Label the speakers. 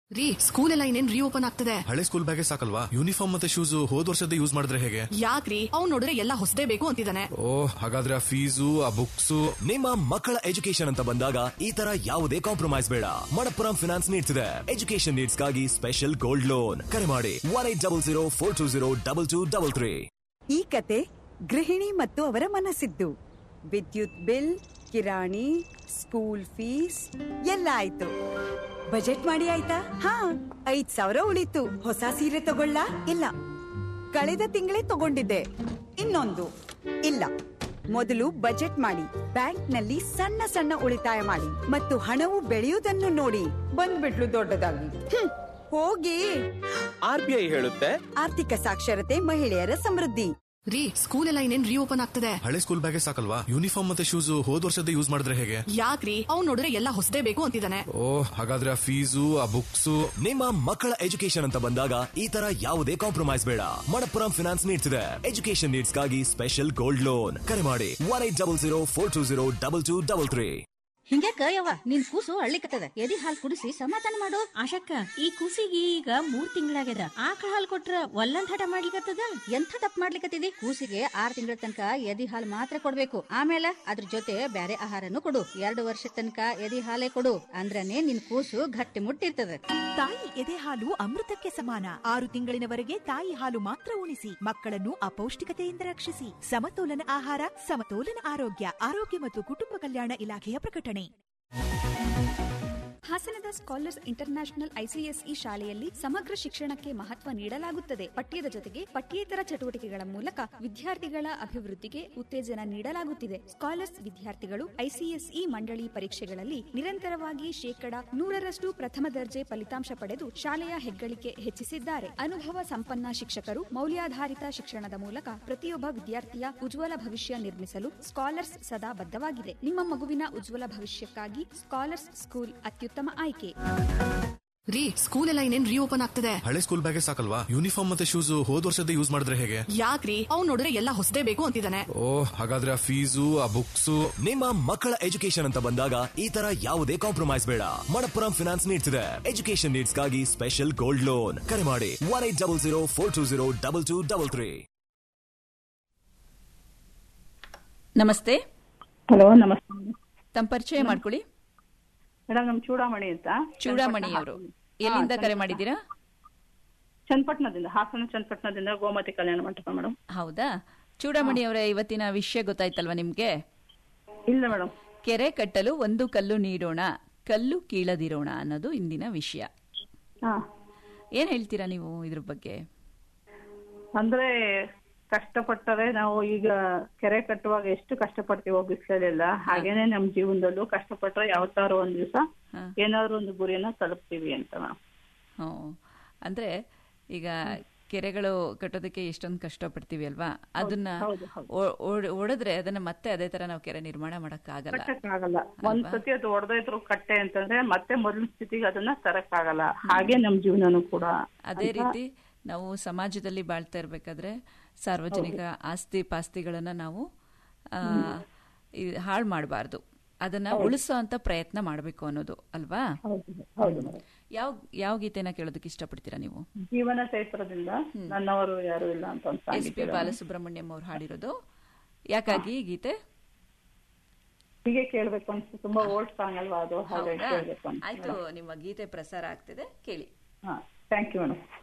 Speaker 1: ರೀ ಸ್ಕೂಲ್ ಎಲ್ಲ ಇನ್ನೇನ್ ರೀಓಪನ್ ಆಗ್ತದೆ
Speaker 2: ಹಳೆ ಸ್ಕೂಲ್ ಬ್ಯಾಗೆ ಸಾಕಲ್ವಾ ಯೂನಿಫಾರ್ಮ್ ಮತ್ತೆ ಶೂಸ್ ಹೋದ್ ವರ್ಷದ ಯೂಸ್ ಮಾಡಿದ್ರೆ ಹೇಗೆ
Speaker 1: ಯಾಕ್ರಿ ಅವ್ನ್ ನೋಡಿದ್ರೆ ಎಲ್ಲ ಹೊಸದೇ ಬೇಕು ಅಂತಿದ್ದಾನೆ
Speaker 2: ಓ ಹಾಗಾದ್ರೆ ಆ ಫೀಸು ಆ ಬುಕ್ಸು
Speaker 3: ನಿಮ್ಮ ಮಕ್ಕಳ ಎಜುಕೇಶನ್ ಅಂತ ಬಂದಾಗ ಈ ತರ ಯಾವುದೇ ಕಾಂಪ್ರಮೈಸ್ ಬೇಡ ಮಣಪ್ಪುರಂ ಫಿನಾನ್ಸ್ ನೀಡ್ತಿದೆ ಎಜುಕೇಶನ್ ನೀಡ್ಸ್ ಗಾಗಿ ಸ್ಪೆಷಲ್ ಗೋಲ್ಡ್ ಲೋನ್ ಕರೆ ಮಾಡಿ one eight double zero four two zero double two double three
Speaker 4: ಈ ಕತೆ ಗೃಹಿಣಿ ಮತ್ತು ಅವರ ಮನಸ್ಸಿದ್ದು ವಿದ್ಯುತ್ ಬಿಲ್ ಕಿರಾಣಿ ಸ್ಕೂಲ್ ಫೀಸ್ ಎಲ್ಲ ಆಯ್ತು ಬಜೆಟ್ ಮಾಡಿ ಆಯ್ತಾ ಹಾ ಐದ್ ಸಾವಿರ ಉಳಿತು ಹೊಸ ಸೀರೆ ತಗೊಳ್ಳ ಇಲ್ಲ ಕಳೆದ ತಿಂಗಳೇ ತಗೊಂಡಿದ್ದೆ ಇನ್ನೊಂದು ಇಲ್ಲ ಮೊದಲು ಬಜೆಟ್ ಮಾಡಿ ಬ್ಯಾಂಕ್ನಲ್ಲಿ ಸಣ್ಣ ಸಣ್ಣ ಉಳಿತಾಯ ಮಾಡಿ ಮತ್ತು ಹಣವು ಬೆಳೆಯುವುದನ್ನು ನೋಡಿ ಬಂದ್ಬಿಟ್ಲು ದೊಡ್ಡದಾಗಿ ಹ್ಮ್, ಹೋಗಿ
Speaker 5: ಆರ್ಬಿಐ ಹೇಳುತ್ತೆ
Speaker 4: ಆರ್ಥಿಕ ಸಾಕ್ಷರತೆ ಮಹಿಳೆಯರ ಸಮೃದ್ಧಿ
Speaker 1: ರೀ ಸ್ಕೂಲ್ ಎಲ್ಲ ಇನ್ನೇನ್ ರೀಓಪನ್ ಆಗ್ತದೆ
Speaker 2: ಹಳೆ ಸ್ಕೂಲ್ ಬ್ಯಾಗೆ ಸಾಕಲ್ವಾ ಯೂನಿಫಾರ್ಮ್ ಮತ್ತೆ ಶೂಸ್ ಹೋದ್ ವರ್ಷದ ಯೂಸ್ ಮಾಡಿದ್ರೆ ಹೇಗೆ
Speaker 1: ಯಾಕ್ರಿ ಅವ್ನ್ ನೋಡಿದ್ರೆ ಎಲ್ಲ ಹೊಸದೇ ಬೇಕು ಅಂತಿದ್ದಾನೆ
Speaker 2: ಓ ಹಾಗಾದ್ರೆ ಆ ಫೀಸು ಆ ಬುಕ್ಸು
Speaker 3: ನಿಮ್ಮ ಮಕ್ಕಳ ಎಜುಕೇಶನ್ ಅಂತ ಬಂದಾಗ ಈ ತರ ಯಾವುದೇ ಕಾಂಪ್ರಮೈಸ್ ಬೇಡ ಮಣಪ್ಪುರಂ ಫಿನಾನ್ಸ್ ನೀಡ್ತಿದೆ ಎಜುಕೇಶನ್ ನೀಡ್ಸ್ ಗಾಗಿ ಸ್ಪೆಷಲ್ ಗೋಲ್ಡ್ ಲೋನ್ ಕರೆ ಮಾಡಿ one eight double zero four two zero double two double three
Speaker 6: ಹಿಂಗ್ಯಾಕ ಯವ್ವ ನಿನ್ ಕೂಸು ಅಳ್ಳಿಕತ್ತದ ಎದಿ ಹಾಲ್ ಕುಡಿಸಿ ಸಮಾಧಾನ ಮಾಡು
Speaker 7: ಆಶಕ್ಕ ಈ ಕೂಸಿಗೆ ಈಗ ಮೂರ್ ತಿಂಗಳಾಗ್ಯದ ಆಕಳ ಹಾಲ್ ಕೊಟ್ರ ಒಲ್ಲಂದ್ ಹಠ ಮಾಡ್ಲಿಕತ್ತದ
Speaker 6: ಎಂಥ ತಪ್ಪು ಮಾಡ್ಲಿಕತ್ತಿದಿ ಕೂಸಿಗೆ ಆರ್ ತಿಂಗಳ ತನಕ ಎದಿ ಹಾಲ್ ಮಾತ್ರ ಕೊಡ್ಬೇಕು ಆಮೇಲೆ ಅದ್ರ ಜೊತೆ ಬ್ಯಾರೆ ಆಹಾರನು ಕೊಡು ಎರಡು ವರ್ಷ ತನಕ ಎದಿ ಹಾಲೇ ಕೊಡು ಅಂದ್ರನೇ ನಿನ್ ಕೂಸು ಗಟ್ಟಿ ಮುಟ್ಟಿರ್ತದ
Speaker 8: ತಾಯಿ ಎದೆ ಹಾಲು ಅಮೃತಕ್ಕೆ ಸಮಾನ ಆರು ತಿಂಗಳಿನವರೆಗೆ ತಾಯಿ ಹಾಲು ಮಾತ್ರ ಉಣಿಸಿ ಮಕ್ಕಳನ್ನು ಅಪೌಷ್ಟಿಕತೆಯಿಂದ ರಕ್ಷಿಸಿ ಸಮತೋಲನ ಆಹಾರ ಸಮತೋಲನ ಆರೋಗ್ಯ ಆರೋಗ್ಯ ಮತ್ತು ಕುಟುಂಬ ಕಲ್ಯಾಣ ಇಲಾಖೆಯ ಪ್ರಕಟಣೆ
Speaker 9: ಹಾಸನದ ಸ್ಕಾಲರ್ಸ್ ಇಂಟರ್ನ್ಯಾಷನಲ್ ಐಸಿಎಸ್ಇ ಶಾಲೆಯಲ್ಲಿ ಸಮಗ್ರ ಶಿಕ್ಷಣಕ್ಕೆ ಮಹತ್ವ ನೀಡಲಾಗುತ್ತದೆ ಪಠ್ಯದ ಜೊತೆಗೆ ಪಠ್ಯೇತರ ಚಟುವಟಿಕೆಗಳ ಮೂಲಕ ವಿದ್ಯಾರ್ಥಿಗಳ ಅಭಿವೃದ್ಧಿಗೆ ಉತ್ತೇಜನ ನೀಡಲಾಗುತ್ತಿದೆ ಸ್ಕಾಲರ್ಸ್ ವಿದ್ಯಾರ್ಥಿಗಳು ಐಸಿಎಸ್ಇ ಮಂಡಳಿ ಪರೀಕ್ಷೆಗಳಲ್ಲಿ ನಿರಂತರವಾಗಿ ಶೇಕಡಾ ನೂರರಷ್ಟು ಪ್ರಥಮ ದರ್ಜೆ ಫಲಿತಾಂಶ ಪಡೆದು ಶಾಲೆಯ ಹೆಗ್ಗಳಿಕೆ ಹೆಚ್ಚಿಸಿದ್ದಾರೆ ಅನುಭವ ಸಂಪನ್ನ ಶಿಕ್ಷಕರು ಮೌಲ್ಯಾಧಾರಿತ ಶಿಕ್ಷಣದ ಮೂಲಕ ಪ್ರತಿಯೊಬ್ಬ ವಿದ್ಯಾರ್ಥಿಯ ಉಜ್ವಲ ಭವಿಷ್ಯ ನಿರ್ಮಿಸಲು ಸ್ಕಾಲರ್ಸ್ ಸದಾ ಬದ್ಧವಾಗಿದೆ ನಿಮ್ಮ ಮಗುವಿನ ಉಜ್ವಲ ಭವಿಷ್ಯಕ್ಕಾಗಿ ಸ್ಕಾಲರ್ಸ್ ಸ್ಕೂಲ್ ಅತ್ಯುತ್ತಮ ಆಯ್ಕೆ
Speaker 1: ರೀ ಸ್ಕೂಲ್ ಎಲ್ಲ ಇನ್ನೇನ್ ರೀಓಪನ್ ಆಗ್ತದೆ
Speaker 2: ಹಳೆ ಸ್ಕೂಲ್ ಬ್ಯಾಗೆ ಸಾಕಲ್ವಾ ಯೂನಿಫಾರ್ಮ್ ಮತ್ತೆ ಶೂಸ್ ಹೋದ್ ವರ್ಷದ ಯೂಸ್ ಮಾಡಿದ್ರೆ ಹೇಗೆ
Speaker 1: ಯಾಕ್ರಿ ಅವ್ನ್ ನೋಡಿದ್ರೆ ಎಲ್ಲ ಹೊಸದೇ ಬೇಕು ಅಂತಿದ್ದಾನೆ
Speaker 2: ಓ ಹಾಗಾದ್ರೆ ಆ ಫೀಸು ಆ ಬುಕ್ಸು
Speaker 3: ನಿಮ್ಮ ಮಕ್ಕಳ ಎಜುಕೇಶನ್ ಅಂತ ಬಂದಾಗ ಈ ತರ ಯಾವುದೇ ಕಾಂಪ್ರಮೈಸ್ ಬೇಡ ಮಣಪ್ಪುರಂ ಫಿನಾನ್ಸ್ ನೀಡ್ತಿದೆ ಎಜುಕೇಶನ್ ನೀಡ್ಸ್ ಗಾಗಿ ಸ್ಪೆಷಲ್ ಗೋಲ್ಡ್ ಲೋನ್ ಕರೆ ಮಾಡಿ one eight double zero four two zero double two double three
Speaker 7: ನಮಸ್ತೆ
Speaker 10: ಹಲೋ ನಮಸ್ತೆ
Speaker 7: ತಮ್ಮ ಪರಿಚಯ ಮಾಡ್ಕೊಳ್ಳಿ
Speaker 10: ಮೇಡಮ್ ನಮ್ ಚೂಡಾಮಣಿ ಅಂತ
Speaker 7: ಚೂಡಾಮಣಿ ಅವರು ಎಲ್ಲಿಂದ ಕರೆ ಮಾಡಿದ್ದೀರಾ
Speaker 10: ಚನ್ನಪಟ್ಟಣದಿಂದ ಹಾಸನ ಚನ್ನಪಟ್ಟಣದಿಂದ ಗೋಮತಿ ಕಲ್ಯಾಣ ಮಂಟಪ ಮೇಡಮ್
Speaker 7: ಹೌದಾ ಚೂಡಾಮಣಿ ಅವರ ಇವತ್ತಿನ ವಿಷಯ ಗೊತ್ತಾಯ್ತಲ್ವಾ ನಿಮ್ಗೆ
Speaker 10: ಇಲ್ಲ ಮೇಡಮ್
Speaker 7: ಕೆರೆ ಕಟ್ಟಲು ಒಂದು ಕಲ್ಲು ನೀಡೋಣ ಕಲ್ಲು ಕೀಳದಿರೋಣ ಅನ್ನೋದು ಇಂದಿನ ವಿಷಯ
Speaker 10: ಹಾ
Speaker 7: ಏನ್ ಹೇಳ್ತೀರಾ ನೀವು ಇದ್ರ ಬಗ್ಗೆ
Speaker 10: ಅಂದ್ರೆ ಕಷ್ಟಪಟ್ಟರೆ ನಾವು ಈಗ ಕೆರೆ ಕಟ್ಟುವಾಗ ಎಷ್ಟು ಕಷ್ಟಪಡ್ತೀವೋ ಬಿಸಿಲಲ್ಲೆಲ್ಲ ಹಾಗೇನೆ ನಮ್ ಜೀವನದಲ್ಲೂ ಕಷ್ಟಪಟ್ರೆ ಯಾವತ್ತಾರು ಒಂದ್ ದಿವಸ
Speaker 7: ಹಾ.
Speaker 10: ಏನಾದ್ರು ಒಂದು ಗುರಿಯನ್ನ ತಲುಪ್ತೀವಿ ಅಂತ ಮೇಡಮ್
Speaker 7: ಹ್ಮ್. ಅಂದ್ರೆ ಈಗ ಕೆರೆಗಳು ಕಟ್ಟೋದಕ್ಕೆ ಎಷ್ಟೊಂದು ಕಷ್ಟಪಡ್ತೀವಿ ಅಲ್ವಾ ಅದನ್ನ
Speaker 10: ಹೌದು, ಹೌದು.
Speaker 7: ಒ- ಒಡ್- ಒಡೆದ್ರೆ ಅದನ್ನ ಮತ್ತೆ ಅದೇ ತರ ನಾವು ಕೆರೆ ನಿರ್ಮಾಣ ಮಾಡಕ್ಕಾಗಲ್ಲ
Speaker 10: ಆಗಲ್ಲ ಒಂದ್ ಸತಿ ಅದು ಹೊಡೆದೋಯ್ತು ಕಟ್ಟೆ ಅಂತಂದ್ರೆ ಮತ್ತೆ ಮೊದಲ ಸ್ಥಿತಿಗೆ ಅದನ್ನ ತರಕ್ಕಾಗಲ್ಲ ಹಾಗೆ ನಮ್ ಜೀವನನು ಕೂಡ
Speaker 7: ಅದೇ
Speaker 10: ಅಂತ
Speaker 7: ರೀತಿ ನಾವು ಸಮಾಜದಲ್ಲಿ ಬಾಳ್ತಾ ಇರ್ಬೇಕಾದ್ರೆ ಸಾರ್ವಜನಿಕ ಆಸ್ತಿ ಪಾಸ್ತಿಗಳನ್ನ ನಾವು ಆ, ಇದ್ ಹಾಳ್ ಮಾಡಬಾರ್ದು ಅದನ್ನ ಉಳಿಸೋ ಅಂತ ಪ್ರಯತ್ನ ಮಾಡಬೇಕು ಅನ್ನೋದು ಅಲ್ವಾ
Speaker 10: ಹೌದು ಹೌದು ಮೇಡಮ್
Speaker 7: ಯಾವ ಯಾವ ಗೀತೆನ ಕೇಳೋದಕ್ಕೆ ಇಷ್ಟಪಡ್ತೀರಾ ನೀವು
Speaker 10: ಜೀವನ ಚೈತ್ರದಿಂದ ನನ್ನವರು ಯಾರು ಇಲ್ಲ ಅಂತ ಒಂದು ಸಾಂಗ್
Speaker 7: ಎಸ್ ಪಿ
Speaker 10: ಇದೆ.
Speaker 7: ಬಾಲಸುಬ್ರಹ್ಮಣ್ಯಂ ಅವ್ರು ಹಾಡಿರೋದು ಯಾಕಾಗಿ ಈ ಗೀತೆ
Speaker 10: ಹೀಗೆ ಕೇಳ್ಬೇಕು ಅನ್ಸುತ್ತೆ ತುಂಬಾ ಓಲ್ಡ್ ಸಾಂಗ್ ಅಲ್ವಾ ಅದು ಹಾಗಾಗಿ
Speaker 7: ಹೌದಾ?
Speaker 10: ಕೇಳ್ಬೇಕು ಅಂತ
Speaker 7: ಆಯ್ತು ನಿಮ್ಮ ಗೀತೆ ಪ್ರಸಾರ ಆಗ್ತಿದೆ ಕೇಳಿ
Speaker 10: ಹಾ ಥ್ಯಾಂಕ್ ಯು ಮೇಡಮ್